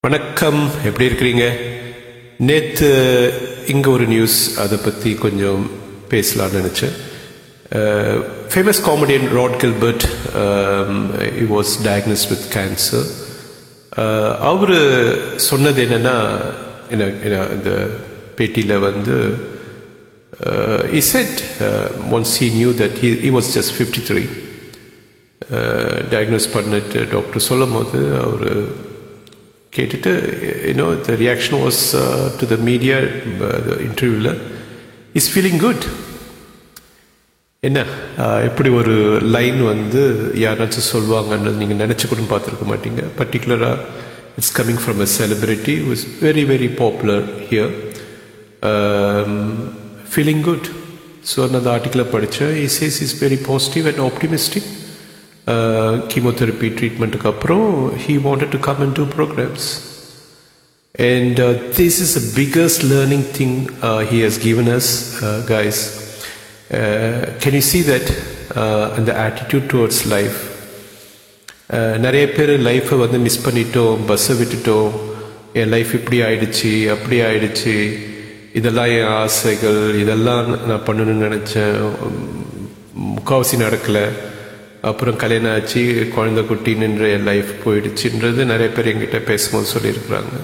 வணக்கம் எப்படி இருக்கிறீங்க நேற்று இங்கே ஒரு நியூஸ் அதை பற்றி கொஞ்சம் பேசலாம்னு நினச்சேன் famous comedian Rod Gilbert he was diagnosed with cancer அவர் சொன்னது என்னென்னா என்ன என்ன இந்த பேட்டியில் வந்து he said once he knew that he he was just fifty three diagnose பண்ணிட்டு டாக்டர் சொல்லும் போது அவர் கேட்டுட்டு you know the reaction was to the media இன்டர்வியூவில் இஸ் ஃபீலிங் குட் என்ன அஹ், எப்படி ஒரு லைன் வந்து யாராச்சும் சொல்லுவாங்கன்னு நீங்கள் நினச்சி கூட பார்த்துருக்க மாட்டீங்க பர்டிகுலராக it's coming from a celebrity was very very popular here feeling good so நான் அந்த ஆர்டிக்கிளை படித்தேன் is is is very positive and optimistic chemotherapy ட்ரீட்மெண்ட்டுக்கு அப்புறம் he wanted to come and do programs And uh, this is the biggest learning thing uh, he has given us, uh, guys. Uh, can you see that uh, and the attitude towards life? Uh, நிறைய பேர் லைஃப்பை வந்து miss பண்ணிட்டோம் பஸ்ஸை விட்டுட்டோம் என் life இப்படி ஆயிடுச்சு அப்படி ஆயிடுச்சு இதெல்லாம் என் ஆசைகள் இதெல்லாம் நான் பண்ணணும்னு நினச்சேன் முக்காவாசி நடக்கலை அப்புறம் கல்யாணம் ஆச்சு குழந்தை குட்டின்னு என் லைஃப் போயிடுச்சுன்றது நிறைய பேர் என்கிட்ட பேசும்போது சொல்லியிருக்கிறாங்க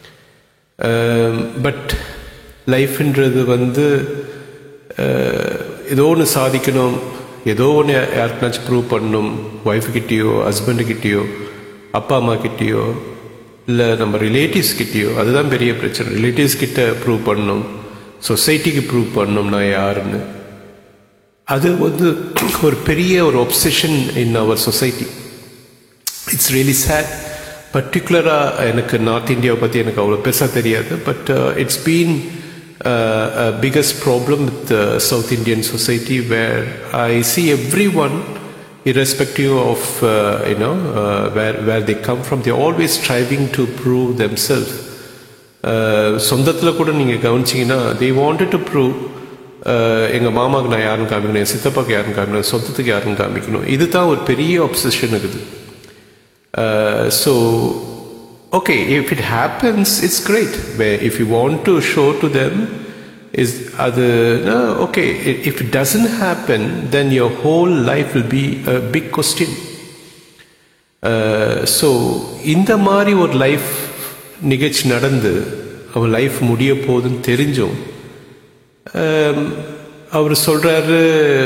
பட் லைஃப்ன்றது வந்து அஹ், ஏதோ ஒன்று சாதிக்கணும் ஏதோ ஒன்று யாருக்குனாச்சும் ப்ரூவ் பண்ணணும் ஒய்ஃபுக்கிட்டேயோ ஹஸ்பண்டுக்கிட்டேயோ அப்பா அம்மா கிட்டேயோ இல்லை நம்ம ரிலேட்டிவ்ஸ் கிட்டேயோ அதுதான் பெரிய பிரச்சனை ரிலேட்டிவ்ஸ் கிட்ட ப்ரூவ் பண்ணணும் சொசைட்டிக்கு ப்ரூவ் பண்ணணும் நான் யாருன்னு அது வந்து ஒரு பெரிய ஒரு obsession in our society it's really sad பர்டிகுலராக எனக்கு நார்த் இந்தியாவை பற்றி எனக்கு அவ்வளோ பெருசாக தெரியாது but it's been biggest problem with south Indian society where I see everyone irrespective of uh, you know uh, where where they come from they're always striving to prove themselves சொந்தத்தில் கூட நீங்கள் கவனிச்சிங்கன்னா they wanted to prove எங்கள் மாமாவுக்கு நான் யாருன்னு காமிக்கணும் என் சித்தப்பாக்கு யாருன்னு காமிக்கணும் சொந்தத்துக்கு யாருன்னு காமிக்கணும் இதுதான் ஒரு பெரிய ஒப்சஷன் இருக்குது so okay if it happens it's great if you want to show to them is அது okay if it doesn't happen then your whole life will be a big question so இந்த மாதிரி ஒரு life நிகழ்ச்சி நடந்து அவன் life முடிய போகுதுன்னு தெரிஞ்சும் அவர் சொல்கிறாரு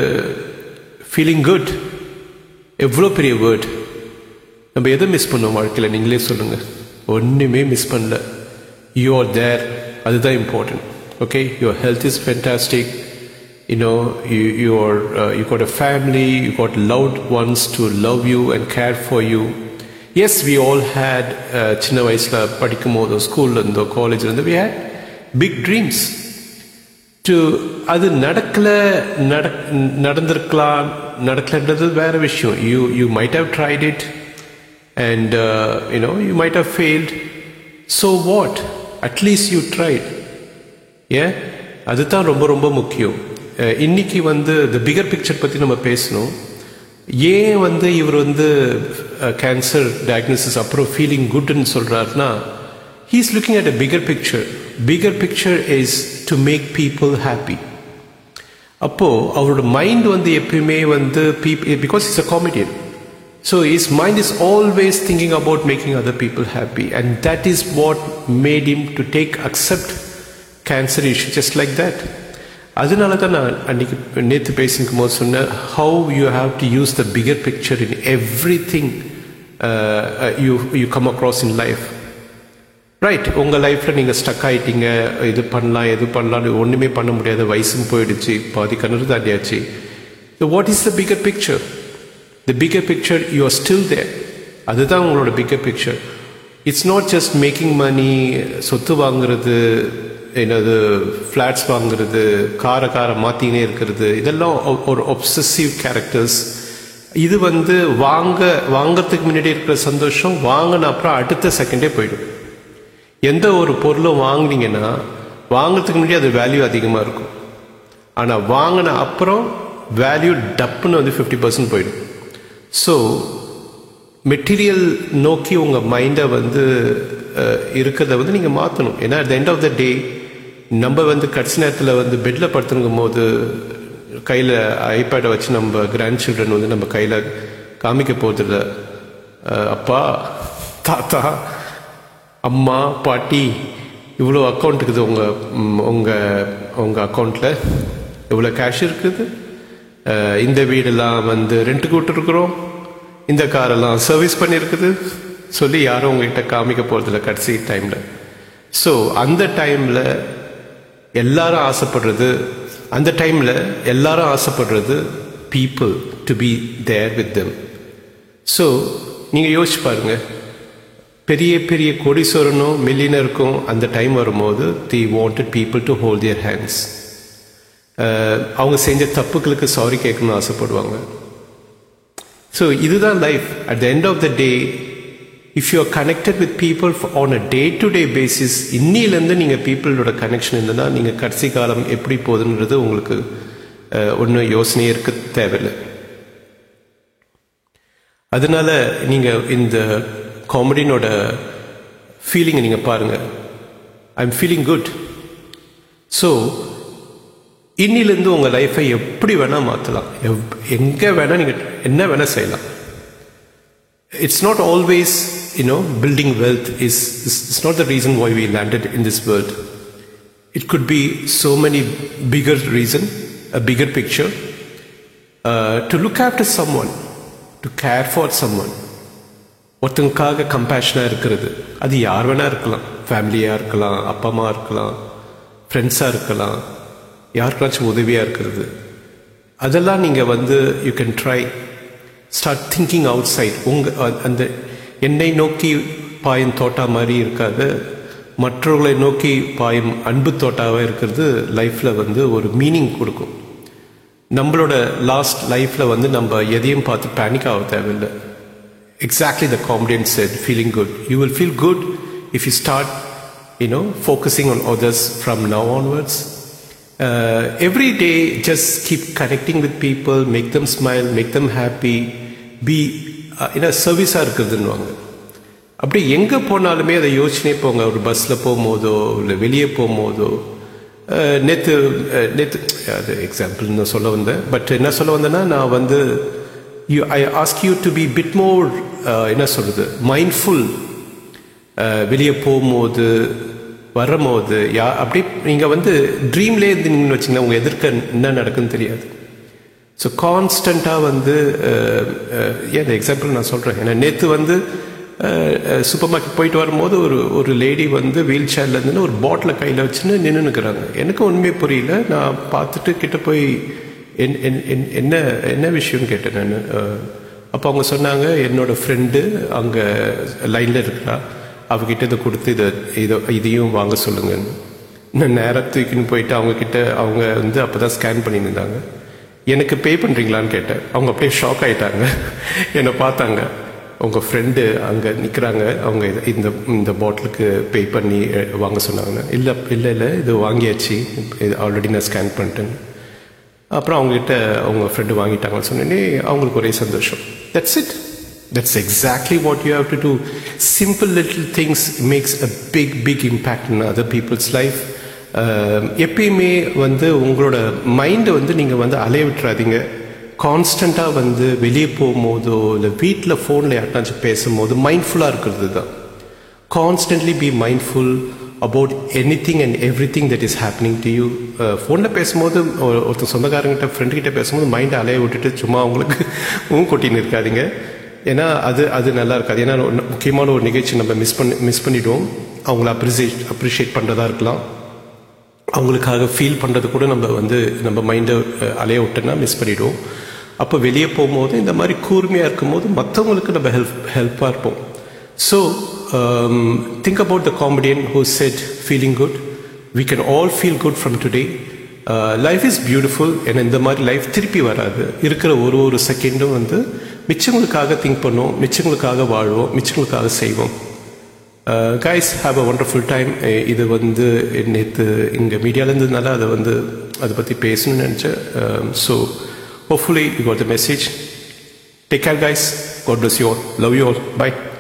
ஃபீலிங் குட் எவ்வளோ பெரிய வேர்ட் நம்ம எதை மிஸ் பண்ணோம் வாழ்க்கையில் நீங்களே சொல்லுங்கள் ஒன்றுமே மிஸ் பண்ணல யூ ஆர் தேர் அதுதான் important okay your health is fantastic you know you you are uh, you got a family you got loved ones to love you and care for you yes we all had uh, சின்ன வயசுல படிக்கும் போதோ ஸ்கூல்ல இருந்தோ காலேஜ்ல இருந்தோ we had big dreams to அது நடக்கல நடக் நடந்திருக்கலாம் நடக்கலன்றது வேற விஷயம் you you might have tried it and you know you might have failed so what at least you tried ஏன் அதுதான் ரொம்ப ரொம்ப முக்கியம் அஹ் இன்னைக்கு வந்து த பிகர் பிக்சர் பற்றி நம்ம பேசணும் ஏன் வந்து இவர் வந்து கேன்சர் டயக்னோசிஸ் அப்புறம் ஃபீலிங் குட்னு சொல்கிறாருன்னா he is looking at a bigger picture bigger picture is to make people happy அப்போது அவரோட மைண்ட் வந்து எப்பயுமே வந்து பீப் because it's a comedian so is mind is always thinking about making other people happy and that is what made him to take accept cancer issue just like that அதனால தான் நான் அன்னைக்கு நேற்று பேசிக்கும் போது சொன்னேன் how you have to use the bigger picture in everything you you come across in life right உங்கள் லைஃப்பில் நீங்கள் ஸ்டக் ஆகிட்டீங்க இது பண்ணலாம் எது பண்ணலாம்னு ஒன்றுமே பண்ண முடியாத வயசும் போயிடுச்சு பாதி கிணறு தாண்டியாச்சு what is the bigger picture the bigger picture you are still there அதுதான் உங்களோட bigger picture it's not just making money சொத்து வாங்குறது என்னது ஃப்ளாட்ஸ் வாங்குறது காரை காரை மாற்றினே இருக்கிறது இதெல்லாம் ஒ- ஒரு ஒப்சசிவ் கேரக்டர்ஸ் இது வந்து வாங்க வாங்கறதுக்கு முன்னாடி இருக்கிற சந்தோஷம் வாங்கின அப்புறம் அடுத்த செகண்டே போயிடும் எந்த ஒரு பொருளும் வாங்குனீங்கன்னா வாங்குறதுக்கு முன்னாடி அது வேல்யூ அதிகமாக இருக்கும் ஆனால் வாங்கின அப்புறம் வேல்யூ டப்புன்னு வந்து ஃபிஃப்டி பர்சன்ட் போயிடும் ஸோ மெட்டீரியல் நோக்கி உங்கள் மைண்டை வந்து அஹ், இருக்கிறத வந்து நீங்கள் மாற்றணும் ஏன்னா at the end of the day நம்ம வந்து கடைசி நேரத்தில் வந்து பெட்டில் படுத்துங்கும் போது கையில் ஐபேடை வச்சு நம்ம கிராண்ட் சில்ட்ரன் வந்து நம்ம கையில் காமிக்க போகிறதில்ல அப்பா தாத்தா அம்மா பாட்டி இவ்வளோ அக்கௌண்ட் இருக்குது உங்கள் உங்கள் உங்கள் அக்கௌண்ட்டில் இவ்வளோ கேஷ் இருக்குது அஹ், இந்த வீடெல்லாம் வந்து ரெண்ட்டுக்கு விட்டுருக்குறோம் இந்த காரெல்லாம் சர்வீஸ் பண்ணியிருக்குது சொல்லி யாரும் உங்ககிட்ட காமிக்க போகிறதில்ல கடைசி டைமில் ஸோ அந்த டைமில் எல்லாரும் ஆசைப்படுறது அந்த டைமில் எல்லாரும் ஆசைப்படுறது people to be there with them so நீங்கள் யோசிச்சு பாருங்க பெரிய பெரிய கோடீஸ்வரனும் மில்லியனருக்கும் அந்த டைம் வரும்போது they wanted people to hold their hands அவங்க செஞ்ச தப்புகளுக்கு சாரி கேட்கணும்னு ஆசைப்படுவாங்க ஸோ இதுதான் life at the end of the day if you are connected with people on a day to day basis இன்னிலேருந்து நீங்கள் பீப்புளோட கனெக்ஷன் இருந்ததுன்னா நீங்கள் கடைசி காலம் எப்படி போகுதுன்றது உங்களுக்கு ஒன்றும் யோசனையே இருக்க தேவையில்லை அதனால நீங்கள் இந்த காமெடினோட ஃபீலிங்கை நீங்கள் பாருங்கள் I am feeling good so இன்னிலேருந்து உங்கள் லைஃப்பை எப்படி வேணால் மாற்றலாம் எவ் எங்கே வேணால் நீங்கள் என்ன வேணால் செய்யலாம் it's not always you know building wealth is it's not the reason why we landed in this world it could be so many bigger reason a bigger picture uh, to look after someone to care for someone ஒருத்தங்களுக்காக கம்பேஷனாக இருக்கிறது அது யார் வேணா இருக்கலாம் ஃபேமிலியாக இருக்கலாம் அப்பா அம்மா இருக்கலாம் ஃப்ரெண்ட்ஸாக இருக்கலாம் யாருக்காச்சும் உதவியாக இருக்கிறது அதெல்லாம் நீங்கள் வந்து you can try start thinking outside உங்கள் அந்த என்னை நோக்கி பாயும் தோட்டா மாதிரி இருக்காது மற்றவர்களை நோக்கி பாயும் அன்பு தோட்டாவாக இருக்கிறது லைஃப்பில் வந்து ஒரு மீனிங் கொடுக்கும் நம்மளோட லாஸ்ட் லைஃப்பில் வந்து நம்ம எதையும் பார்த்து பேனிக் ஆக தேவையில்லை exactly the comedian said feeling good you will feel good if you start you know focusing on others from now onwards uh, every day just keep connecting with people make them smile make them happy be uh, you know சர்வீஸாக இருக்குதுன்னுவாங்க அப்படி எங்கே போனாலுமே அதை யோசனையே போங்க ஒரு பஸ்ஸில் போகும்போதோ இல்லை வெளியே போகும்போதோ நேற்று நேற்று அது எக்ஸாம்பிள் நான் சொல்ல வந்தேன் பட் என்ன சொல்ல வந்தேன்னா நான் வந்து you I ask you to be bit more என்ன சொல்கிறது மைண்ட்ஃபுல் வெளியே போகும்போது வரும்போது யா அப்படி நீங்கள் வந்து ட்ரீம்லேயே இருந்தீங்கன்னு வச்சிங்கன்னா உங்கள் எதிர்க்க என்ன நடக்குன்னு தெரியாது ஸோ கான்ஸ்டண்ட்டாக வந்து ஏன் இந்த எக்ஸாம்பிள் நான் சொல்கிறேன் ஏன்னா நேற்று வந்து சூப்பர் மார்க்கெட் போயிட்டு வரும்போது ஒரு ஒரு லேடி வந்து வீல் சேர்ல இருந்துன்னு ஒரு பாட்டிலை கையில் வச்சுன்னு நின்றுனுக்குறாங்க எனக்கு ஒன்றுமே புரியல நான் பார்த்துட்டு கிட்ட போய் என் என் என் என்ன என்ன விஷயம்னு கேட்டேன் நான் அப்போ அவங்க சொன்னாங்க என்னோட ஃப்ரெண்டு அங்கே லைனில் இருக்கிறா அவகிட்ட இதை கொடுத்து இதை இதை இதையும் வாங்க சொல்லுங்கன்னு நான் நேராக தூக்கின்னு போயிட்டு அவங்கக்கிட்ட அவங்க வந்து அப்போ தான் ஸ்கேன் பண்ணியிருந்தாங்க எனக்கு பே பண்ணுறீங்களான்னு கேட்டேன் அவங்க அப்படியே ஷாக் ஆகிட்டாங்க என்னை பார்த்தாங்க உங்கள் ஃப்ரெண்டு அங்கே நிற்கிறாங்க அவங்க இதை இந்த இந்த பாட்டிலுக்கு பே பண்ணி வாங்க சொன்னாங்க இல்லை இல்லை இல்லை இது வாங்கியாச்சு இது ஆல்ரெடி நான் ஸ்கேன் பண்ணிட்டேன் அப்புறம் அவங்ககிட்ட அவங்க ஃப்ரெண்டு வாங்கிட்டாங்கன்னு சொன்னோடனே அவங்களுக்கு ஒரே சந்தோஷம் that's it that's exactly what you have to do simple little things makes a big big impact in other people's life எப்பயுமே வந்து உங்களோட மைண்டை வந்து நீங்கள் வந்து அலைய விட்டுறாதீங்க கான்ஸ்டண்ட்டாக வந்து வெளியே போகும்போதோ இல்லை வீட்டில் ஃபோனில் யார்ட்டாச்சும் பேசும்போது மைண்ட்ஃபுல்லாக இருக்கிறது தான் constantly be mindful about anything and everything that is happening to you ஃபோனில் பேசும்போது ஒருத்தர் சொந்தக்காரங்கிட்ட ஃப்ரெண்டுக்கிட்ட பேசும்போது மைண்டை அலைய விட்டுட்டு சும்மா அவங்களுக்கு ஊன் கொட்டின்னு இருக்காதிங்க ஏன்னா அது அது நல்லா இருக்காது ஏன்னா முக்கியமான ஒரு நிகழ்ச்சி நம்ம மிஸ் பண்ணி மிஸ் பண்ணிவிடுவோம் அவங்கள அப்ரிசியேட் அப்ரிஷியேட் பண்ணுறதா இருக்கலாம் அவங்களுக்காக ஃபீல் பண்ணுறது கூட நம்ம வந்து நம்ம மைண்டை அலைய விட்டோன்னா மிஸ் பண்ணிவிடுவோம் அப்போ வெளியே போகும்போது இந்த மாதிரி கூர்மையாக இருக்கும்போது மற்றவங்களுக்கு நம்ம ஹெல்ப் ஹெல்ப்பாக இருப்போம் so think about the comedian who said feeling good we can all feel good from today life is beautiful ஏன்னா இந்த மாதிரி லைஃப் திருப்பி வராது இருக்கிற ஒரு ஒரு செகண்டும் வந்து மிச்சங்களுக்காக திங்க் பண்ணுவோம் மிச்சங்களுக்காக வாழ்வோம் மிச்சங்களுக்காக செய்வோம் guys have a wonderful time இது வந்து நேற்று இங்கே மீடியாவிலேருந்ததுனால அதை வந்து அதை பற்றி பேசணும்னு நினச்சேன் so hopefully you got the message take care guys God bless you all love you all by